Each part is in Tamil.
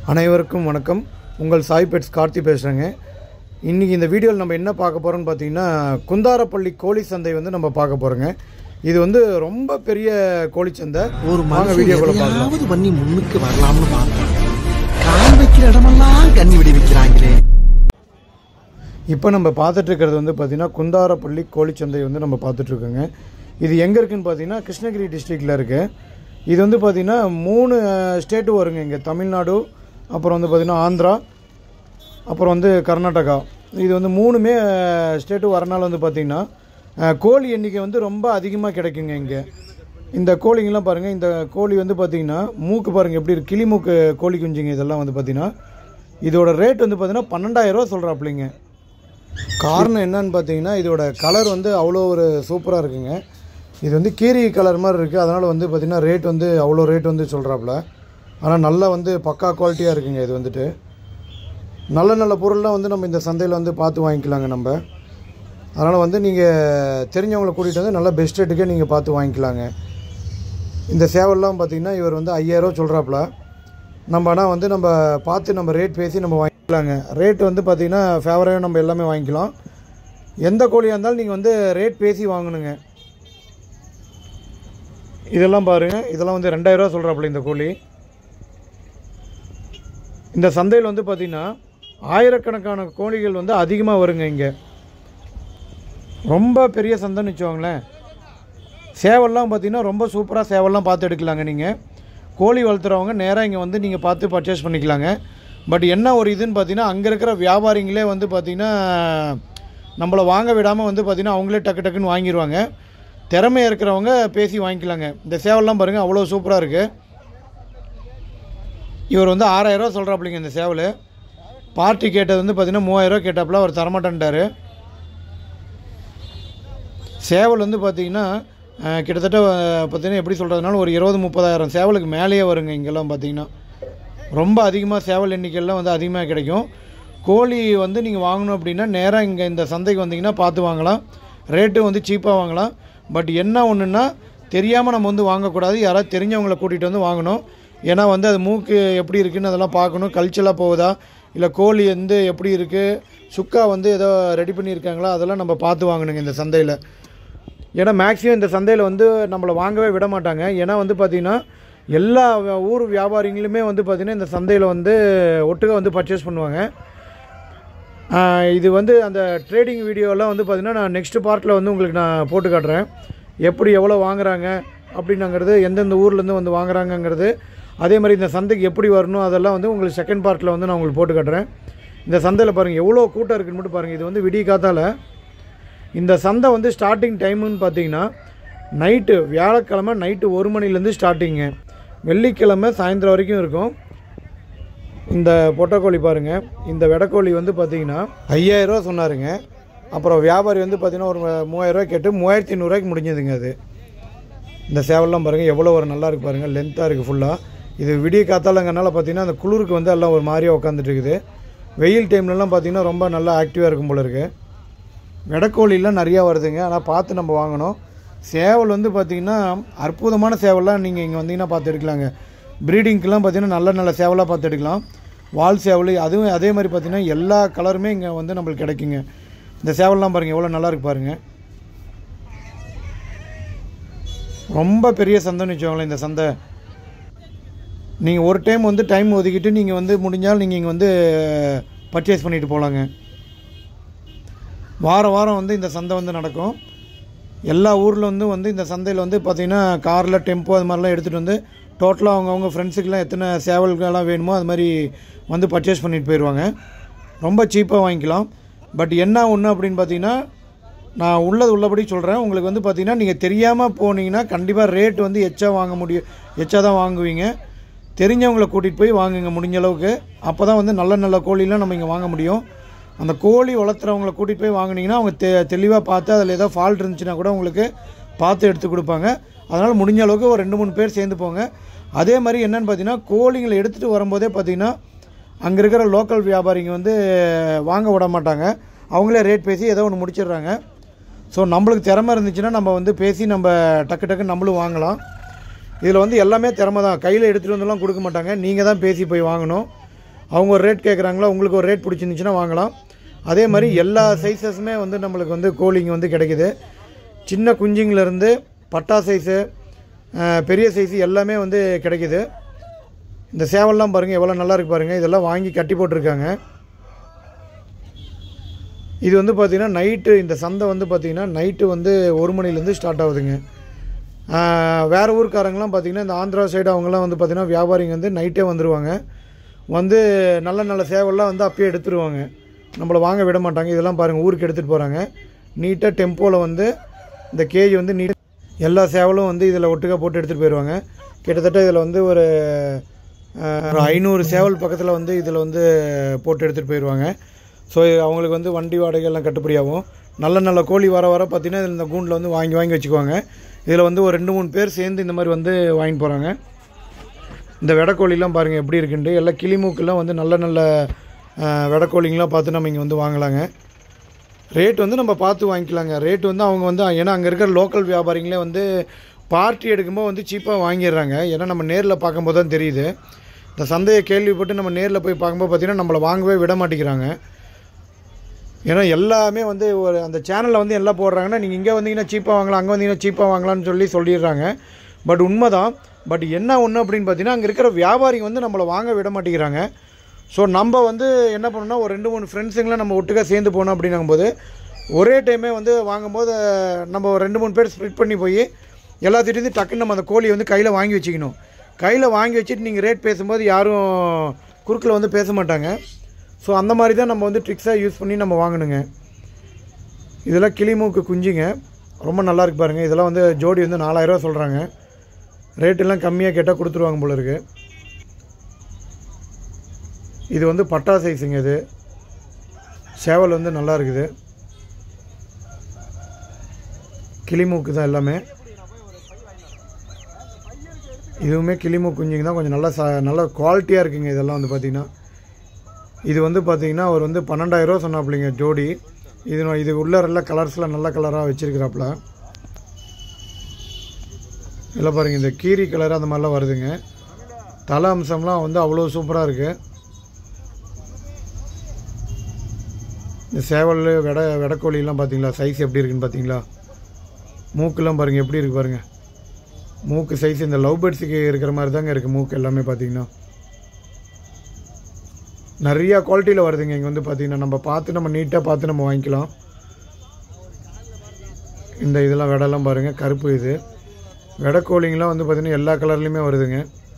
அனைவருக்கும் வணக்கம் உங்கள் சாய் பெட்ஸ் கார்த்தி பேசுகிறேங்க இன்றைக்கி இந்த வீடியோவில் நம்ம என்ன பார்க்க போகிறோம்னு பார்த்தீங்கன்னா குந்தாரப்பள்ளி கோழி சந்தை வந்து நம்ம பார்க்க போகிறோங்க இது வந்து ரொம்ப பெரிய கோழி சந்தை ஒரு வாங்க மனுஷன் வீடியோக்குள்ள பார்க்கலாம் எதையாவது பண்ணி முன்னுக்கு வரலாம்னு பார்த்தேன் கால் வைக்கிற இடமெல்லாம் கண்ணி விடி வைக்கிறாங்களே இப்போ நம்ம பார்த்துட்டு இருக்கிறது வந்து பார்த்திங்கன்னா குந்தாரப்பள்ளி கோழிச்சந்தை வந்து நம்ம பார்த்துட்ருக்கோங்க இது எங்கே இருக்குன்னு பார்த்தீங்கன்னா கிருஷ்ணகிரி டிஸ்ட்ரிக்டில் இருக்குது இது வந்து பார்த்திங்கன்னா மூணு ஸ்டேட்டு வருங்க இங்கே தமிழ்நாடு அப்புறம் வந்து பார்த்திங்கன்னா ஆந்திரா அப்புறம் வந்து கர்நாடகா இது வந்து மூணுமே ஸ்டேட்டு வரனால வந்து பார்த்திங்கன்னா அஹ், கோழி எண்ணிக்கை வந்து ரொம்ப அதிகமாக கிடைக்குங்க இங்கே இந்த கோழிங்கெல்லாம் பாருங்கள் இந்த கோழி வந்து பார்த்திங்கன்னா மூக்கு பாருங்கள் எப்படி இருக்கு கிளி மூக்கு கோழி குஞ்சுங்க இதெல்லாம் வந்து பார்த்திங்கன்னா இதோட ரேட் வந்து பார்த்திங்கன்னா பன்னெண்டாயிரரூவா சொல்கிறாப்புலிங்க காரணம் என்னன்னு பார்த்தீங்கன்னா இதோட கலர் வந்து அவ்வளோ ஒரு சூப்பராக இருக்குங்க இது வந்து கீரி கலர் மாதிரி இருக்குது அதனால் வந்து பார்த்திங்கன்னா ரேட் வந்து அவ்வளோ ரேட் வந்து சொல்கிறாப்புல ஆனால் நல்லா வந்து பக்கா குவாலிட்டியாக இருக்குங்க இது வந்துட்டு நல்ல நல்ல பொருள்லாம் வந்து நம்ம இந்த சந்தையில் வந்து பார்த்து வாங்கிக்கலாங்க நம்ம அதனால் வந்து நீங்கள் தெரிஞ்சவங்களை கூட்டிகிட்டு வந்து நல்ல பெஸ்ட் ரேட்டுக்கே நீங்கள் பார்த்து வாங்கிக்கலாங்க இந்த சேவல்லாம் பார்த்தீங்கன்னா இவர் வந்து ஐயாயிரம் சொல்கிறாப்புல நம்ம ஆனால் வந்து நம்ம பார்த்து நம்ம ரேட் பேசி நம்ம வாங்கிக்கலாங்க ரேட் வந்து பார்த்தீங்கன்னா ஃபேவராக நம்ம எல்லாமே வாங்கிக்கலாம் எந்த கோழியாக இருந்தாலும் நீங்கள் வந்து ரேட் பேசி வாங்கணுங்க இதெல்லாம் பாருங்கள் இதெல்லாம் வந்து ரெண்டாயிரரூவா சொல்கிறாப்புல இந்த கோழி இந்த சந்தையில் வந்து பார்த்திங்கன்னா ஆயிரக்கணக்கான கோழிகள் வந்து அதிகமாக வருங்க இங்கே ரொம்ப பெரிய சந்தைன்னு வச்சுக்கோங்களேன் சேவல்லாம் பார்த்தீங்கன்னா ரொம்ப சூப்பராக சேவல்லாம் பார்த்து எடுக்கலாங்க நீங்கள் கோழி வளர்த்துறவங்க நேராக இங்கே வந்து நீங்கள் பார்த்து பர்ச்சேஸ் பண்ணிக்கலாங்க பட் என்ன ஒரு இதுன்னு பார்த்தீங்கன்னா அங்கே இருக்கிற வியாபாரிங்களே வந்து பார்த்திங்கன்னா நம்மளை வாங்க விடாமல் வந்து பார்த்திங்கன்னா அவங்களே டக்கு டக்குன்னு வாங்கிடுவாங்க திறமை இருக்கிறவங்க பேசி வாங்கிக்கலாங்க இந்த சேவல்லாம் பாருங்கள் அவ்வளோ சூப்பராக இருக்குது இவர் வந்து ஆறாயிரரூவா சொல்கிறாப்புலிங்க இந்த சேவல் பார்ட்டி கேட்டது வந்து பார்த்திங்கன்னா மூவாயிரரூவா கேட்டாப்புல அவர் தரமாட்டேன்ட்டாரு சேவல் வந்து பார்த்தீங்கன்னா அஹ், கிட்டத்தட்ட அஹ், பார்த்தீங்கன்னா எப்படி சொல்கிறதுனால ஒரு இருபது முப்பதாயிரம் சேவலுக்கு மேலேயே வருங்க இங்கெல்லாம் பார்த்தீங்கன்னா ரொம்ப அதிகமாக சேவல் எண்ணிக்கைலாம் வந்து அதிகமாக கிடைக்கும் கோழி வந்து நீங்கள் வாங்கணும் அப்படின்னா நேராக இங்கே இந்த சந்தைக்கு வந்தீங்கன்னா பார்த்து வாங்கலாம் ரேட்டு வந்து சீப்பாக வாங்கலாம் பட் என்ன ஒன்றுன்னா தெரியாமல் நம்ம வந்து வாங்கக்கூடாது யாராவது தெரிஞ்சவங்களை கூட்டிகிட்டு வந்து வாங்கணும் ஏன்னா வந்து அது மூக்கு எப்படி இருக்குன்னு அதெல்லாம் பார்க்கணும் கல்ச்சலாக போகுதா இல்லை கோழி வந்து எப்படி இருக்குது சுக்கா வந்து ஏதோ ரெடி பண்ணியிருக்காங்களா அதெல்லாம் நம்ம பார்த்து வாங்கணுங்க இந்த சந்தையில் ஏன்னா மேக்ஸிமம் இந்த சந்தையில் வந்து நம்மளை வாங்கவே விட மாட்டாங்க ஏன்னா வந்து பார்த்திங்கன்னா எல்லா வ- ஊர் வியாபாரிங்களுமே வந்து பார்த்திங்கன்னா இந்த சந்தையில் வந்து ஒட்டுக்கா வந்து பர்ச்சேஸ் பண்ணுவாங்க ஆஹ் இது வந்து அந்த ட்ரேடிங் வீடியோலாம் வந்து பார்த்திங்கன்னா நான் நெக்ஸ்ட் பார்ட்டில் வந்து உங்களுக்கு நான் போட்டு காட்டுறேன் எப்படி எவ்வளோ வாங்குறாங்க அப்படின்னுங்கிறது எந்தெந்த ஊர்லேருந்து வந்து வாங்குறாங்கங்கிறது அதே மாதிரி இந்த சந்தைக்கு எப்படி வரணும் அதெல்லாம் வந்து உங்களுக்கு செகண்ட் பார்ட்டில் வந்து நான் உங்களுக்கு போட்டு காட்டுறேன் இந்த சந்தையில் பாருங்கள் எவ்வளோ கூட்டம் இருக்குன்னு மட்டும் பாருங்கள் இது வந்து விடிய காத்தால இந்த சந்தை வந்து ஸ்டார்டிங் டைமுன்னு பார்த்தீங்கன்னா நைட்டு வியாழக்கிழமை நைட்டு ஒரு மணிலேருந்து ஸ்டார்டிங்க வெள்ளிக்கிழமை சாயந்தரம் வரைக்கும் இருக்கும் இந்த பொட்டைக்கோழி பாருங்கள் இந்த வெடைக்கோழி வந்து பார்த்தீங்கன்னா ஐயாயிரரூவா சொன்னாருங்க அப்புறம் வியாபாரி வந்து பார்த்தீங்கன்னா ஒரு மூவாயிரரூவா கேட்டு மூவாயிரத்தி ஐநூறுரூவாய்க்கு முடிஞ்சதுங்க அது இந்த சேவல்லாம் பாருங்கள் எவ்வளோ ஒரு நல்லா இருக்கு பாருங்கள் லென்த்தாக இருக்குது ஃபுல்லாக இது விடிய காத்தாலங்கனால பார்த்தீங்கன்னா அந்த குளிருக்கு வந்து எல்லாம் ஒரு மாதிரியாக உட்காந்துட்டு இருக்குது வெயில் டைம்லலாம் பார்த்தீங்கன்னா ரொம்ப நல்லா ஆக்டிவாக இருக்கும் போல இருக்குது வெடக்கோழிலாம் நிறையா வருதுங்க ஆனால் பார்த்து நம்ம வாங்கணும் சேவல் வந்து பார்த்திங்கன்னா அற்புதமான சேவல்லாம் நீங்கள் இங்கே வந்தீங்கன்னா பார்த்து எடுக்கலாங்க ப்ரீடிங்க்கெலாம் பார்த்தீங்கன்னா நல்ல நல்ல சேவலாக பார்த்து எடுக்கலாம் வால் சேவல் அதுவும் அதே மாதிரி பார்த்தீங்கன்னா எல்லா கலருமே இங்கே வந்து நம்மளுக்கு கிடைக்குங்க இந்த சேவல்லாம் பாருங்கள் எவ்வளோ நல்லா இருக்கு பாருங்கள் ரொம்ப பெரிய சந்தைன்னு வச்சுக்கோங்களேன் இந்த சந்தை நீங்கள் ஒரு டைம் வந்து டைம் ஒதுக்கிட்டு நீங்கள் வந்து முடிஞ்சால் நீங்கள் இங்கே வந்து பர்ச்சேஸ் பண்ணிட்டு போகலாங்க வாரம் வாரம் வந்து இந்த சந்தை வந்து நடக்கும் எல்லா ஊரில் வந்து வந்து இந்த சந்தையில் வந்து பார்த்திங்கன்னா காரில் டெம்போ அது மாதிரிலாம் எடுத்துகிட்டு வந்து டோட்டலாக அவங்கவுங்க ஃப்ரெண்ட்ஸுக்கெலாம் எத்தனை சேவல்கள்லாம் வேணுமோ அது மாதிரி வந்து பர்ச்சேஸ் பண்ணிட்டு போயிடுவாங்க ரொம்ப சீப்பாக வாங்கிக்கலாம் பட் என்ன ஒன்று அப்படின்னு பார்த்தீங்கன்னா நான் உள்ளது உள்ளபடி சொல்கிறேன் உங்களுக்கு வந்து பார்த்தீங்கன்னா நீங்கள் தெரியாமல் போனீங்கன்னா கண்டிப்பாக ரேட் வந்து எச்சா வாங்க முடியும் எச்சா தான் வாங்குவீங்க தெரிஞ்சவங்களை கூட்டிகிட்டு போய் வாங்குங்க முடிஞ்ச அளவுக்கு அப்போ தான் வந்து நல்ல நல்ல கோழிலாம் நம்ம இங்கே வாங்க முடியும் அந்த கோழி வளர்த்துறவங்கள கூட்டிகிட்டு போய் வாங்குனீங்கன்னா அவங்க தெ தெளிவாக பார்த்து அதில் ஏதோ ஃபால்ட் இருந்துச்சுன்னா கூட உங்களுக்கு பார்த்து எடுத்து கொடுப்பாங்க அதனால் முடிஞ்ச அளவுக்கு ஒரு ரெண்டு மூணு பேர் சேர்ந்து போங்க அதே மாதிரி என்னன்னு பார்த்தீங்கன்னா கோழிங்களை எடுத்துகிட்டு வரும்போதே பார்த்தீங்கன்னா அங்கே இருக்கிற லோக்கல் வியாபாரிங்க வந்து வாங்க விட மாட்டாங்க அவங்களே ரேட் பேசி ஏதோ ஒன்று முடிச்சிடுறாங்க ஸோ நம்மளுக்கு திறமை இருந்துச்சுன்னா நம்ம வந்து பேசி நம்ம டக்கு டக்கு நம்மளும் வாங்கலாம் இதில் வந்து எல்லாமே திறமை தான் கையில் எடுத்துகிட்டு வந்துலாம் கொடுக்க மாட்டாங்க நீங்கள் தான் பேசி போய் வாங்கணும் அவங்க ஒரு ரேட் கேட்குறாங்களா உங்களுக்கு ஒரு ரேட் பிடிச்சிருந்துச்சுன்னா வாங்கலாம் அதே மாதிரி எல்லா சைஸஸுமே வந்து நம்மளுக்கு வந்து கோழிங்க வந்து கிடைக்குது சின்ன குஞ்சுங்கலேருந்து பட்டா சைஸு பெரிய சைஸு எல்லாமே வந்து கிடைக்குது இந்த சேவல்லாம் பாருங்கள் எவ்வளோ நல்லா இருக்கு பாருங்கள் இதெல்லாம் வாங்கி கட்டி போட்டிருக்காங்க இது வந்து பார்த்திங்கன்னா நைட்டு இந்த சந்தை வந்து பார்த்திங்கன்னா நைட்டு வந்து ஒரு மணிலேருந்து ஸ்டார்ட் ஆகுதுங்க ஆஹ் வேற ஊர்க்காரங்களாம் பார்த்திங்கன்னா இந்த ஆந்திரா சைடு அவங்களாம் வந்து பார்த்திங்கன்னா வியாபாரிங்க வந்து நைட்டே வந்துடுவாங்க வந்து நல்ல நல்ல சேவல்லாம் வந்து அப்பயே எடுத்துருவாங்க நம்மளை வாங்க விட மாட்டாங்க இதெல்லாம் பாருங்கள் ஊருக்கு எடுத்துகிட்டு போகிறாங்க நீட்டாக டெம்போவில் வந்து இந்த கேஜ் வந்து நீட் எல்லா சேவலும் வந்து இதில் ஒட்டுக்கா போட்டு எடுத்துகிட்டு போயிடுவாங்க கிட்டத்தட்ட இதில் வந்து ஒரு ஆஹ், ஒரு ஐநூறு சேவல் பக்கத்தில் வந்து இதில் வந்து போட்டு எடுத்துகிட்டு போயிடுவாங்க ஸோ அவங்களுக்கு வந்து வண்டி வாடகை எல்லாம் கட்டுப்படியாகும் நல்ல நல்ல கோழி வர வர பார்த்தீங்கன்னா இதில் இந்த கூண்டில் வந்து வாங்கி வாங்கி வச்சுக்குவாங்க இதில் வந்து ஒரு ரெண்டு மூணு பேர் சேர்ந்து இந்த மாதிரி வந்து வாங்கி போகிறாங்க இந்த வெடக்கோழிலாம் பாருங்கள் எப்படி இருக்குன்ட்டு எல்லாம் கிளிமூக்கெல்லாம் வந்து நல்ல நல்ல ஆஹ், வெடக்கோழிங்கெலாம் பார்த்து நம்ம இங்கே வந்து வாங்கலாங்க ரேட் வந்து நம்ம பார்த்து வாங்கிக்கலாங்க ரேட் வந்து அவங்க வந்து ஏன்னா அங்கே இருக்கிற லோக்கல் வியாபாரிங்களே வந்து பார்ட்டி எடுக்கும்போது வந்து சீப்பாக வாங்கிடுறாங்க ஏன்னா நம்ம நேரில் பார்க்கும்போது தான் தெரியுது இந்த சந்தையை கேள்விப்பட்டு நம்ம நேரில் போய் பார்க்கும்போது பார்த்திங்கன்னா நம்மளை வாங்கவே விட மாட்டேங்கிறாங்க ஏன்னா எல்லாமே வந்து ஒரு அந்த சேனலில் வந்து எல்லாம் போடுறாங்கன்னா நீங்கள் இங்கே வந்தீங்கன்னா சீப்பாக வாங்கலாம் அங்கே வந்தீங்கன்னா சீப்பாக வாங்கலாம்னு சொல்லி சொல்லிடுறாங்க பட் உண்மைதான் பட் என்ன ஒன்று அப்படின்னு பார்த்தீங்கன்னா அங்கே இருக்கிற வியாபாரிங்க வந்து நம்மளை வாங்க விட மாட்டேங்கிறாங்க ஸோ நம்ம வந்து என்ன பண்ணணும்னா ஒரு ரெண்டு மூணு ஃப்ரெண்ட்ஸுங்களாம் நம்ம ஒட்டுக்கா சேர்ந்து போனோம் அப்படிங்கும்போது ஒரே டைமே வந்து வாங்கும்போது நம்ம ஒரு ரெண்டு மூணு பேர் ஸ்ப்ளிட் பண்ணி போய் எல்லாத்திட்டையும் டக்குன்னு நம்ம அந்த கோழியை வந்து கையில் வாங்கி வச்சுக்கணும் கையில் வாங்கி வச்சுட்டு நீங்கள் ரேட் பேசும்போது யாரும் குறுக்கில் வந்து பேச மாட்டாங்க ஸோ அந்த மாதிரி தான் நம்ம வந்து ட்ரிக்ஸாக யூஸ் பண்ணி நம்ம வாங்கணுங்க இதெல்லாம் கிளிமூக்கு குஞ்சுங்க ரொம்ப நல்லா இருக்கு பாருங்கள் இதெல்லாம் வந்து ஜோடி வந்து நாலாயிரரூவா சொல்கிறாங்க ரேட்டெல்லாம் கம்மியாக கேட்டால் கொடுத்துருவாங்க போல இருக்கு இது வந்து பட்டா சைஸுங்க இது சேவல் வந்து நல்லா இருக்குது கிளிமூக்கு தான் எல்லாமே இதுவுமே கிளிமூக்கு குஞ்சுங்க தான் கொஞ்சம் நல்லா ச நல்ல குவாலிட்டியாக இருக்குங்க இதெல்லாம் வந்து பார்த்திங்கன்னா இது வந்து பார்த்தீங்கன்னா அவர் வந்து பன்னெண்டாயிரரூவா சொன்னாப்புலிங்க ஜோடி இது நான் இது உள்ள எல்லாம் கலர்ஸ்லாம் நல்ல கலராக வச்சுருக்கிறாப்புல இல்லை பாருங்கள் இந்த கீரி கலர் அந்த மாதிரிலாம் வருதுங்க தலை அம்சம்லாம் வந்து அவ்வளோ சூப்பராக இருக்குது இந்த சேவல் வெட வெடக்கோழிலாம் பார்த்தீங்களா சைஸ் எப்படி இருக்குன்னு பார்த்தீங்களா மூக்கெல்லாம் பாருங்கள் எப்படி இருக்குது பாருங்கள் மூக்கு சைஸ் இந்த லவ் பேர்ட்ஸுக்கு இருக்கிற மாதிரி தாங்க இருக்குது மூக்கு எல்லாமே பார்த்தீங்கன்னா நிறையா குவாலிட்டியில் வருதுங்க இங்கே வந்து பார்த்தீங்கன்னா நம்ம பார்த்து நம்ம நீட்டாக பார்த்து நம்ம வாங்கிக்கலாம் இந்த இதெல்லாம் வெடெல்லாம் பாருங்கள் கருப்பு இது வெடக்கோழிங்கெலாம் வந்து பார்த்திங்கன்னா எல்லா கலர்லேயுமே வருதுங்க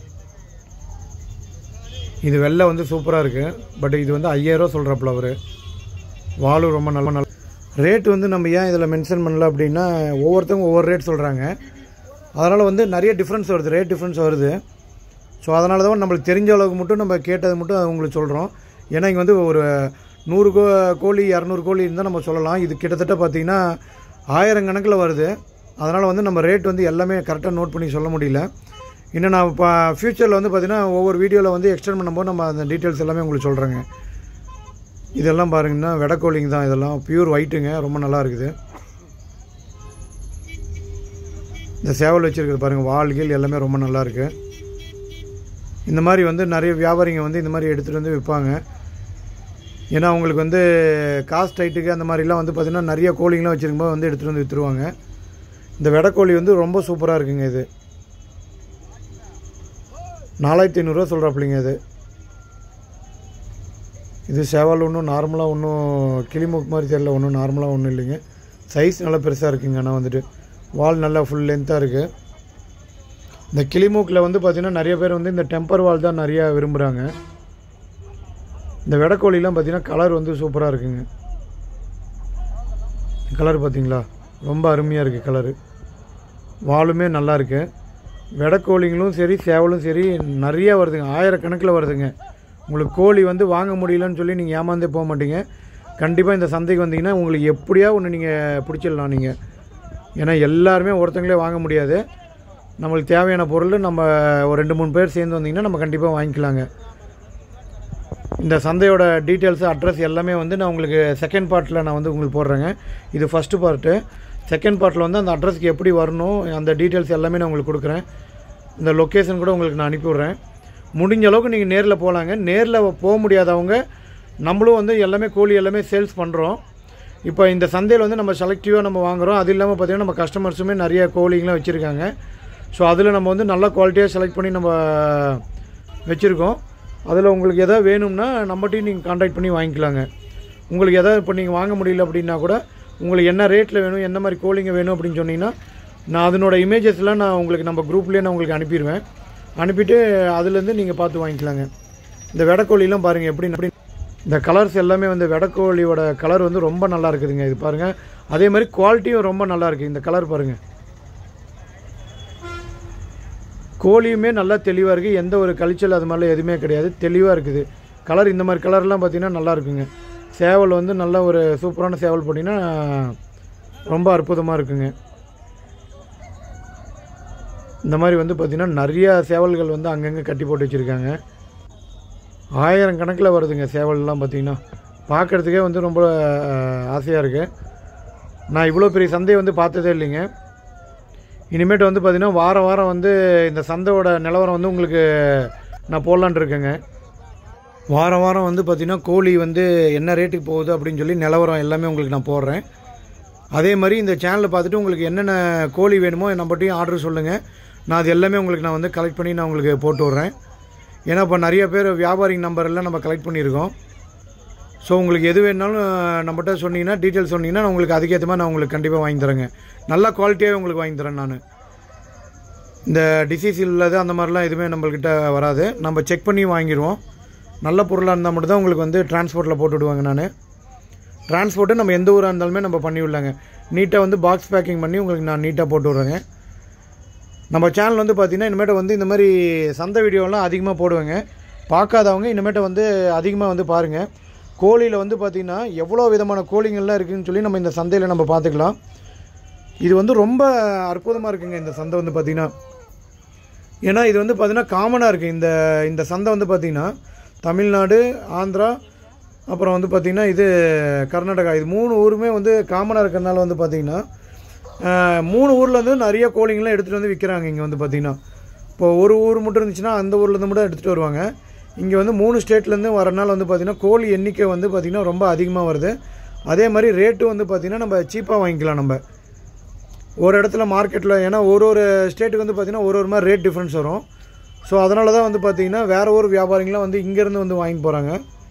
இது வெள்ளை வந்து சூப்பராக இருக்குது பட் இது வந்து ஐயாயிரரூவா சொல்கிறப்பல அவர் வாலும் ரொம்ப நல்ல நல்ல ரேட் வந்து நம்ம ஏன் இதில் மென்ஷன் பண்ணல அப்படின்னா ஒவ்வொருத்தவங்க ஒவ்வொரு ரேட் சொல்கிறாங்க அதனால் வந்து நிறைய டிஃப்ரென்ஸ் வருது ரேட் டிஃப்ரென்ஸ் வருது ஸோ அதனால தான் நம்மளுக்கு தெரிஞ்ச அளவுக்கு மட்டும் நம்ம கேட்டது மட்டும் அது உங்களுக்கு சொல்கிறோம் ஏன்னா இங்கே வந்து ஒரு நூறு கோ கோழி இரநூறு கோழி இருந்தால் நம்ம சொல்லலாம் இது கிட்டத்தட்ட பார்த்திங்கன்னா ஆயிரம் கணக்கில் வருது அதனால் வந்து நம்ம ரேட் வந்து எல்லாமே கரெக்டாக நோட் பண்ணி சொல்ல முடியல இன்னும் நான் இப்போ ஃப்யூச்சரில் வந்து பார்த்திங்கன்னா ஒவ்வொரு வீடியோவில் வந்து எக்ஸ்டெண்ட் பண்ணும்போது நம்ம அந்த டீட்டெயில்ஸ் எல்லாமே உங்களுக்கு சொல்கிறேங்க இதெல்லாம் பாருங்கன்னா வெடக்கோழிங்க தான் இதெல்லாம் பியூர் ஒயிட்டுங்க ரொம்ப நல்லா இருக்குது இந்த சேவல் வச்சுருக்கிறது பாருங்கள் வால்கள் எல்லாமே ரொம்ப நல்லா இருக்குது இந்த மாதிரி வந்து நிறைய வியாபாரிங்க வந்து இந்த மாதிரி எடுத்துகிட்டு வந்து விற்பாங்க ஏன்னா அவங்களுக்கு வந்து காஸ்ட் டைட்டுக்கு அந்த மாதிரிலாம் வந்து பார்த்திங்கன்னா நிறைய கோழிங்களாம் வச்சுருக்கும்போது வந்து எடுத்துகிட்டு வந்து விற்றுருவாங்க இந்த வெடக்கோழி வந்து ரொம்ப சூப்பராக இருக்குங்க இது நாலாயிரத்தி ஐநூறுரூவா சொல்கிறாப்பிள்ளைங்க இது இது சேவல் ஒன்றும் நார்மலாக ஒன்றும் கிளிமூக்கு மாதிரி தெரியல ஒன்றும் நார்மலாக ஒன்றும் இல்லைங்க சைஸ் நல்லா பெருசாக இருக்குங்க ஆனால் வந்துட்டு வால் நல்லா ஃபுல் லென்த்தாக இருக்குது இந்த கிளிமூக்கில் வந்து பார்த்திங்கன்னா நிறைய பேர் வந்து இந்த டெம்பர் வால் தான் நிறையா விரும்புகிறாங்க இந்த வெடக்கோழிலாம் பார்த்திங்கன்னா கலர் வந்து சூப்பராக இருக்குங்க கலர் பார்த்தீங்களா ரொம்ப அருமையாக இருக்குது கலரு வாலுமே நல்லா இருக்கு வெடக்கோழிங்களும் சரி சேவலும் சரி நிறைய வருதுங்க ஆயிரக்கணக்கில் வருதுங்க உங்களுக்கு கோழி வந்து வாங்க முடியலன்னு சொல்லி நீங்கள் ஏமாந்தே போக மாட்டீங்க கண்டிப்பாக இந்த சந்தைக்கு வந்தீங்கன்னா உங்களுக்கு எப்படியா ஒன்று நீங்கள் பிடிச்சிடலாம் நீங்கள் ஏன்னா எல்லாருமே ஒருத்தங்களே வாங்க முடியாது நம்மளுக்கு தேவையான பொருள் நம்ம ஒரு ரெண்டு மூணு பேர் சேர்ந்து வந்தீங்கன்னா நம்ம கண்டிப்பாக வாங்கிக்கலாங்க இந்த சந்தையோட டீட்டெயில்ஸ் அட்ரஸ் எல்லாமே வந்து நான் உங்களுக்கு செகண்ட் பார்ட்டில் நான் வந்து உங்களுக்கு போடுறேங்க இது ஃபஸ்ட்டு பார்ட்டு செகண்ட் பார்ட்டில் வந்து அந்த அட்ரஸ்க்கு எப்படி வரணும் அந்த டீட்டெயில்ஸ் எல்லாமே நான் உங்களுக்கு கொடுக்குறேன் இந்த லொக்கேஷன் கூட உங்களுக்கு நான் அனுப்பி விட்றேன் முடிஞ்ச அளவுக்கு நீங்கள் நேரில் போகலாங்க நேரில் போக முடியாதவங்க நம்மளும் வந்து எல்லாமே கோழி எல்லாமே சேல்ஸ் பண்ணுறோம் இப்போ இந்த சந்தையில் வந்து நம்ம செலக்டிவாக நம்ம வாங்குகிறோம் அது இல்லாமல் பார்த்தீங்கன்னா நம்ம கஸ்டமர்ஸுமே நிறைய கோழிங்களாம் வச்சுருக்காங்க ஸோ அதில் நம்ம வந்து நல்ல குவாலிட்டியாக செலக்ட் பண்ணி நம்ம வச்சுருக்கோம் அதில் உங்களுக்கு எதாவது வேணும்னா நம்மகிட்டையும் நீங்கள் கான்டாக்ட் பண்ணி வாங்கிக்கலாங்க உங்களுக்கு எதாவது இப்போ நீங்கள் வாங்க முடியல அப்படின்னா கூட உங்களுக்கு என்ன ரேட்டில் வேணும் என்ன மாதிரி கோழிங்க வேணும் அப்படின்னு சொன்னீங்கன்னா நான் அதனோட இமேஜஸ்லாம் நான் உங்களுக்கு நம்ம குரூப்லேயே நான் உங்களுக்கு அனுப்பிடுவேன் அனுப்பிட்டு அதுலேருந்து நீங்கள் பார்த்து வாங்கிக்கலாங்க இந்த வெடக்கோழிலாம் பாருங்கள் எப்படி எப்படி இந்த கலர்ஸ் எல்லாமே வந்து வெடக்கோழியோட கலர் வந்து ரொம்ப நல்லா இருக்குதுங்க இது பாருங்கள் அதே மாதிரி குவாலிட்டியும் ரொம்ப நல்லா இருக்குது இந்த கலர் பாருங்கள் கோழியுமே நல்லா தெளிவாக இருக்குது எந்த ஒரு கழிச்சல் அது மாதிரிலாம் எதுவுமே கிடையாது தெளிவாக இருக்குது கலர் இந்த மாதிரி கலர்லாம் பார்த்தீங்கன்னா நல்லா இருக்குங்க சேவல் வந்து நல்ல ஒரு சூப்பரான சேவல் போட்டிங்கன்னா ரொம்ப அற்புதமாக இருக்குங்க இந்த மாதிரி வந்து பார்த்திங்கன்னா நிறைய சேவல்கள் வந்து அங்கங்கே கட்டி போட்டு வச்சுருக்காங்க ஆயிரம் கணக்கில் வருதுங்க சேவல்லாம் பார்த்திங்கன்னா பார்க்குறதுக்கே வந்து ரொம்ப ஆசையாக இருக்குது நான் இவ்வளோ பெரிய சந்தையை வந்து பார்த்ததே இல்லைங்க இனிமேட்டு வந்து பார்த்திங்கன்னா வாரம் வாரம் வந்து இந்த சந்தையோட நிலவரம் வந்து உங்களுக்கு நான் போடலான் இருக்கேங்க வாரம் வாரம் வந்து பார்த்திங்கன்னா கோழி வந்து என்ன ரேட்டுக்கு போகுது அப்படின்னு சொல்லி நிலவரம் எல்லாமே உங்களுக்கு நான் போடுறேன் அதே மாதிரி இந்த சேனலை பார்த்துட்டு உங்களுக்கு என்னென்ன கோழி வேணுமோ நம்மகிட்டையும் ஆர்டர் சொல்லுங்கள் நான் அது எல்லாமே உங்களுக்கு நான் வந்து கலெக்ட் பண்ணி நான் உங்களுக்கு போட்டு விட்றேன் ஏன்னா இப்போ நிறைய பேர் வியாபாரி நம்பர் எல்லாம் நம்ம கலெக்ட் பண்ணியிருக்கோம் ஸோ உங்களுக்கு எது வேணாலும் நம்மகிட்ட சொன்னீங்கன்னா டீட்டெயில் சொன்னீங்கன்னா நான் உங்களுக்கு அதுக்கேற்ற மாதிரி நான் உங்களுக்கு கண்டிப்பாக வாங்கி தரேங்க நல்ல குவாலிட்டியாகவே உங்களுக்கு வாங்கி தரேன் நான் இந்த டிசீஸ் இல்லாத அந்த மாதிரிலாம் எதுவுமே நம்மள்கிட்ட வராது நம்ம செக் பண்ணி வாங்கிடுவோம் நல்ல பொருளாக இருந்தால் மட்டும் தான் உங்களுக்கு வந்து டிரான்ஸ்போர்ட்டில் போட்டு விடுவாங்க நான் டிரான்ஸ்போர்ட்டு நம்ம எந்த ஊராக இருந்தாலுமே நம்ம பண்ணி விடலாங்க நீட்டாக வந்து பாக்ஸ் பேக்கிங் பண்ணி உங்களுக்கு நான் நீட்டாக போட்டு விட்றேங்க நம்ம சேனல் வந்து பார்த்திங்கன்னா இனிமேட்டு வந்து இந்த மாதிரி சந்தை வீடியோலாம் அதிகமாக போடுவேங்க பார்க்காதவங்க இனிமேட்டு வந்து அதிகமாக வந்து பாருங்கள் கோழியில் வந்து பார்த்திங்கன்னா எவ்வளோ விதமான கோழிங்கள்லாம் இருக்குதுன்னு சொல்லி நம்ம இந்த சந்தையில் நம்ம பார்த்துக்கலாம் இது வந்து ரொம்ப அற்புதமாக இருக்குங்க இந்த சந்தை வந்து பார்த்திங்கன்னா ஏன்னா இது வந்து பார்த்திங்கன்னா காமனாக இருக்குது இந்த இந்த சந்தை வந்து பார்த்திங்கன்னா தமிழ்நாடு ஆந்திரா அப்புறம் வந்து பார்த்திங்கன்னா இது கர்நாடகா இது மூணு ஊருமே வந்து காமனாக இருக்கிறனால வந்து பார்த்திங்கன்னா ஆஹ், மூணு ஊரில் வந்து நிறைய கோழிங்கெல்லாம் எடுத்துகிட்டு வந்து விற்கிறாங்க இங்கே வந்து பார்த்திங்கன்னா இப்போ ஒரு ஊர் மட்டும் இருந்துச்சுன்னா அந்த ஊர்லேருந்து மட்டும் எடுத்துகிட்டு வருவாங்க இங்கே வந்து மூணு ஸ்டேட்லேருந்து வரனால வந்து பார்த்திங்கன்னா கோழி எண்ணிக்கை வந்து பார்த்திங்கன்னா ரொம்ப அதிகமாக வருது அதே மாதிரி ரேட்டும் வந்து பார்த்திங்கன்னா நம்ம சீப்பாக வாங்கிக்கலாம் நம்ம ஒரு இடத்துல மார்க்கெட்டில் ஏன்னா ஒரு ஒரு ஸ்டேட்டுக்கு வந்து பார்த்திங்கன்னா ஒரு ஒரு மாதிரி ரேட் டிஃப்ரென்ஸ் வரும் ஸோ அதனால தான் வந்து பார்த்திங்கன்னா வேறு ஒரு வியாபாரிங்களாம் வந்து இங்கேருந்து வந்து வாங்கிட்டு போகிறாங்க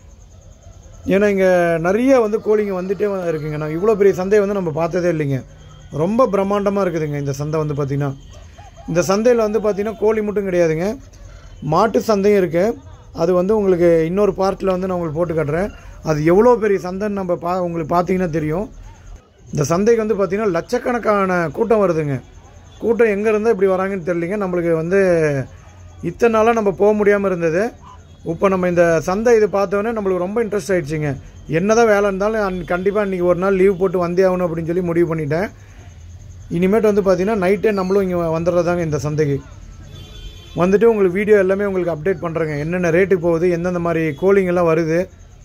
ஏன்னா இங்கே நிறைய வந்து கோழிங்க வந்துட்டே வ- இருக்குங்க நான் இவ்வளோ பெரிய சந்தையை வந்து நம்ம பார்த்ததே இல்லைங்க ரொம்ப பிரம்மாண்டமாக இருக்குதுங்க இந்த சந்தை வந்து பார்த்திங்கன்னா இந்த சந்தையில் வந்து பார்த்திங்கன்னா கோழி மட்டும் கிடையாதுங்க மாட்டு சந்தையும் இருக்குது அது வந்து உங்களுக்கு இன்னொரு பார்ட்டில் வந்து நான் உங்களுக்கு போட்டு காட்டுறேன் அது எவ்வளோ பெரிய சந்தைன்னு நம்ம பா உங்களுக்கு பார்த்தீங்கன்னா தெரியும் இந்த சந்தைக்கு வந்து பார்த்திங்கன்னா லட்சக்கணக்கான கூட்டம் வருதுங்க கூட்டம் எங்கே இருந்தால் இப்படி வராங்கன்னு தெரியலிங்க நம்மளுக்கு வந்து இத்தனை நாளாக நம்ம போக முடியாமல் இருந்தது இப்போ நம்ம இந்த சந்தை இது பார்த்தோன்னே நம்மளுக்கு ரொம்ப இன்ட்ரெஸ்ட் ஆயிடுச்சுங்க என்னதான் வேலை இருந்தாலும் கண்டிப்பாக இன்றைக்கி ஒரு நாள் லீவ் போட்டு வந்தே ஆகணும் அப்படின்னு சொல்லி முடிவு பண்ணிட்டேன் இனிமேட்டு வந்து பார்த்திங்கன்னா நைட்டே நம்மளும் இங்கே வந்துடுறதாங்க இந்த சந்தைக்கு வந்துட்டு உங்களுக்கு வீடியோ எல்லாமே உங்களுக்கு அப்டேட் பண்ணுறேங்க என்னென்ன ரேட்டுக்கு போகுது எந்தெந்த மாதிரி கோழிங்கெல்லாம் வருது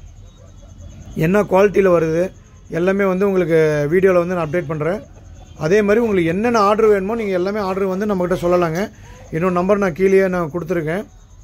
என்ன குவாலிட்டியில் வருது எல்லாமே வந்து உங்களுக்கு வீடியோவில் வந்து நான் அப்டேட் பண்ணுறேன் அதே மாதிரி உங்களுக்கு என்னென்ன ஆர்டர் வேணுமோ நீங்கள் எல்லாமே ஆர்டர் வந்து நம்மக்கிட்ட சொல்லலாங்க என்னோட நம்பர் நான் கீழேயே நான் கொடுத்துருக்கேன்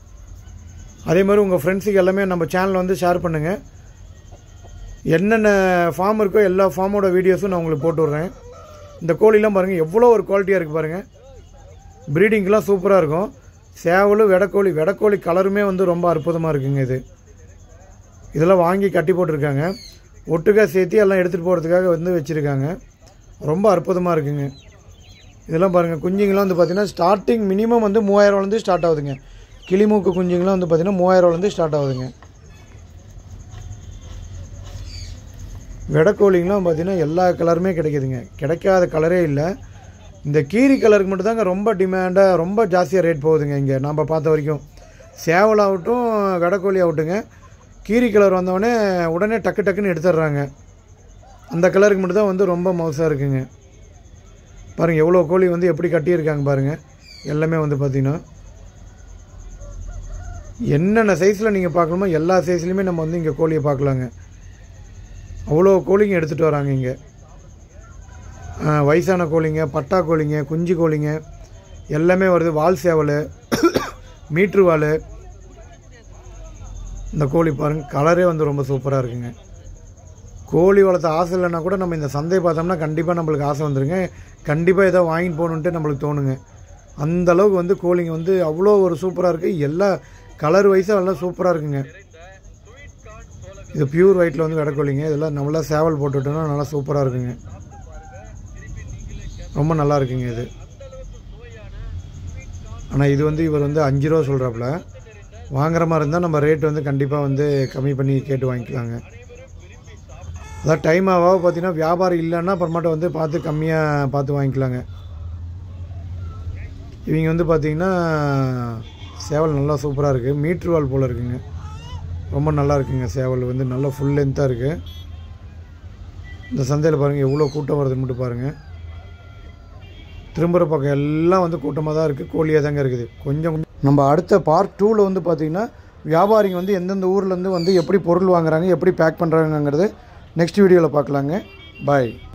அதே மாதிரி உங்கள் ஃப்ரெண்ட்ஸுக்கு எல்லாமே நம்ம சேனலை வந்து ஷேர் பண்ணுங்கள் என்னென்ன ஃபார்ம் இருக்கோ எல்லா ஃபார்மோட வீடியோஸும் நான் உங்களுக்கு போட்டு விட்றேன் இந்த கோழிலாம் பாருங்கள் எவ்வளோ ஒரு குவாலிட்டியாக இருக்குது பாருங்கள் ப்ரீடிங்க்கெலாம் சூப்பராக இருக்கும் சேவலும் வெடக்கோழி வெடக்கோழி கலருமே வந்து ரொம்ப அற்புதமாக இருக்குங்க இது இதெல்லாம் வாங்கி கட்டி போட்டிருக்காங்க ஒட்டுக்கா சேர்த்து எல்லாம் எடுத்துகிட்டு போகிறதுக்காக வந்து வச்சுருக்காங்க ரொம்ப அற்புதமாக இருக்குங்க இதெல்லாம் பாருங்கள் குஞ்சுங்களாம் வந்து பார்த்திங்கன்னா ஸ்டார்டிங் மினிமம் வந்து மூவாயிரம்லேருந்து ஸ்டார்ட் ஆகுதுங்க கிளிமூக்கு குஞ்சுங்களாம் வந்து பார்த்திங்கன்னா மூவாயிரம்லேருந்து ஸ்டார்ட் ஆகுதுங்க வெடக்கோழிங்களாம் பார்த்தீங்கன்னா எல்லா கலருமே கிடைக்குதுங்க கிடைக்காத கலரே இல்லை இந்த கீரி கலருக்கு மட்டும்தாங்க ரொம்ப டிமாண்டாக ரொம்ப ஜாஸ்தியாக ரேட் போகுதுங்க இங்கே நம்ம பார்த்த வரைக்கும் சேவலாகட்டும் வெடக்கோழி ஆகட்டுங்க கீரி கலர் வந்தவொடனே உடனே டக்கு டக்குன்னு எடுத்துடுறாங்க அந்த கலருக்கு மட்டும் தான் வந்து ரொம்ப மவுசாக இருக்குங்க பாருங்கள் எவ்வளோ கோழி வந்து எப்படி கட்டியிருக்காங்க பாருங்கள் எல்லாமே வந்து பார்த்திங்கன்னா என்னென்ன சைஸில் நீங்கள் பார்க்கணுமோ எல்லா சைஸ்லையுமே நம்ம வந்து இங்கே கோழியை பார்க்கலாங்க அவ்வளோ கோழிங்க எடுத்துகிட்டு வராங்க இங்கே ஆ, வயசான கோழிங்க பட்டா கோழிங்க குஞ்சு கோழிங்க எல்லாமே வருது வால் சேவல் மீட்ரு வால் இந்த கோழி பாருங்கள் கலரே வந்து ரொம்ப சூப்பராக இருக்குங்க கோழி வளர்த்த ஆசை இல்லைன்னா கூட நம்ம இந்த சந்தையை பார்த்தோம்னா கண்டிப்பாக நம்மளுக்கு ஆசை வந்துருங்க கண்டிப்பாக ஏதோ வாங்கிட்டு போகணுன்ட்டு நம்மளுக்கு தோணுங்க அந்த அளவுக்கு வந்து கோழிங்க வந்து அவ்வளோ ஒரு சூப்பராக இருக்குது எல்லா கலர் வைஸாக எல்லாம் சூப்பராக இருக்குங்க இது பியூர் ஒயிட்டில் வந்து விடக்கோழிங்க இதெல்லாம் நல்லா சேவல் போட்டுவிட்டோம்னா நல்லா சூப்பராக இருக்குங்க ரொம்ப நல்லா இருக்குங்க இது ஆனால் இது வந்து இவர் வந்து அஞ்சு ரூபா சொல்கிறாப்புல வாங்குற மாதிரி இருந்தால் நம்ம ரேட் வந்து கண்டிப்பாக வந்து கம்மி பண்ணி கேட்டு வாங்கிக்கலாங்க அதான் டைம் ஆக பார்த்தீங்கன்னா வியாபாரம் இல்லைன்னா அப்புறமாட்ட வந்து பார்த்து கம்மியாக பார்த்து வாங்கிக்கலாங்க இவங்க வந்து பார்த்தீங்கன்னா சேவல் நல்லா சூப்பராக இருக்குது மீட்ரு வால் போல் இருக்குங்க ரொம்ப நல்லா இருக்குங்க சேவல் வந்து நல்லா ஃபுல் லென்த்தாக இருக்குது இந்த சந்தையில் பாருங்கள் எவ்வளோ கூட்டம் வருதுன்னு மட்டும் பாருங்கள் திரும்புகிற பக்கம் எல்லாம் வந்து கூட்டமாக தான் இருக்குது கோழியாக தாங்க இருக்குது கொஞ்சம் கொஞ்சம் நம்ம அடுத்த பார்ட் டூவில் வந்து பார்த்திங்கன்னா வியாபாரிங்க வந்து எந்தெந்த ஊர்லேருந்து வந்து எப்படி பொருள் வாங்குறாங்க எப்படி பேக் பண்ணுறாங்கங்கிறது நெக்ஸ்ட் வீடியோவில் பார்க்கலாங்க பாய்